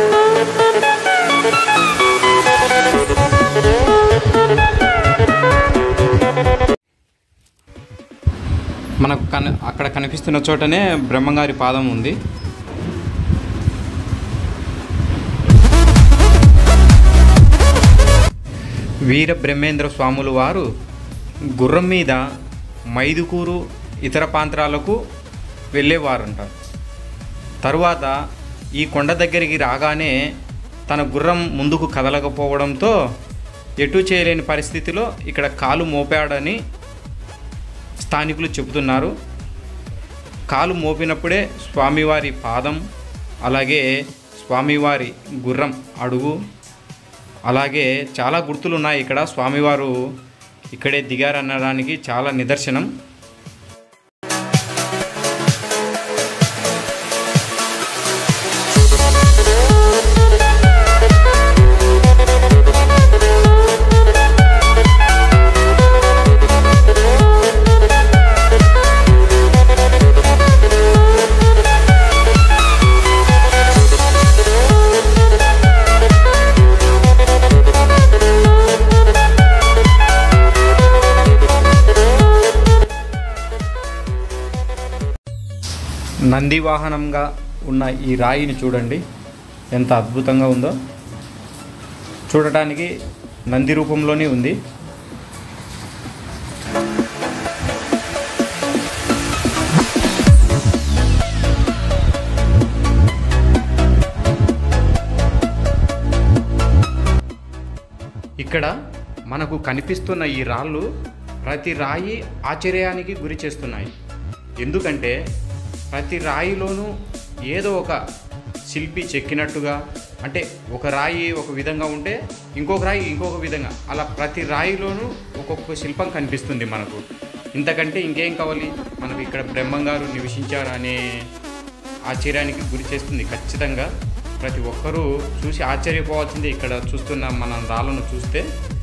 మనకు కన అక్కడ కనిపిస్తున్న చోటనే బ్రహ్మంగారి పాదం ఉంది వీర బ్రహ్మేంద్ర స్వాములు వారు గుర్రం మీద మైదుకూరు ఇతర ప్రాంతాలకు వెళ్ళేవారంట తరువాత ఈ కొండ దగ్గరికి రాగానే తన గుర్రం ముందుకు కదలకపోవడంతో ఎటు చేయలేని పరిస్థితిలో ఇక్కడ కాలు మోపాడని స్థానికులు చెబుతున్నారు కాలు మోపినప్పుడే స్వామివారి పాదం అలాగే స్వామివారి గుర్రం అడుగు అలాగే చాలా గుర్తులు ఉన్నాయి ఇక్కడ స్వామివారు ఇక్కడే దిగారనడానికి చాలా నిదర్శనం నంది వాహనంగా ఉన్న ఈ రాయిని చూడండి ఎంత అద్భుతంగా ఉందో చూడటానికి నంది రూపంలోనే ఉంది ఇక్కడ మనకు కనిపిస్తున్న ఈ రాళ్ళు ప్రతి రాయి ఆశ్చర్యానికి గురి చేస్తున్నాయి ఎందుకంటే ప్రతి రాయిలోనూ ఏదో ఒక శిల్పి చెక్కినట్టుగా అంటే ఒక రాయి ఒక విధంగా ఉంటే ఇంకొక రాయి ఇంకొక విధంగా అలా ప్రతి రాయిలోనూ ఒక్కొక్క శిల్పం కనిపిస్తుంది మనకు ఇంతకంటే ఇంకేం కావాలి మనకు ఇక్కడ బ్రహ్మంగారు నివసించారు అనే ఆశ్చర్యానికి గురి చేస్తుంది ఖచ్చితంగా ప్రతి ఒక్కరూ చూసి ఆశ్చర్యపోవాల్సిందే ఇక్కడ చూస్తున్న మన రాళ్ళను చూస్తే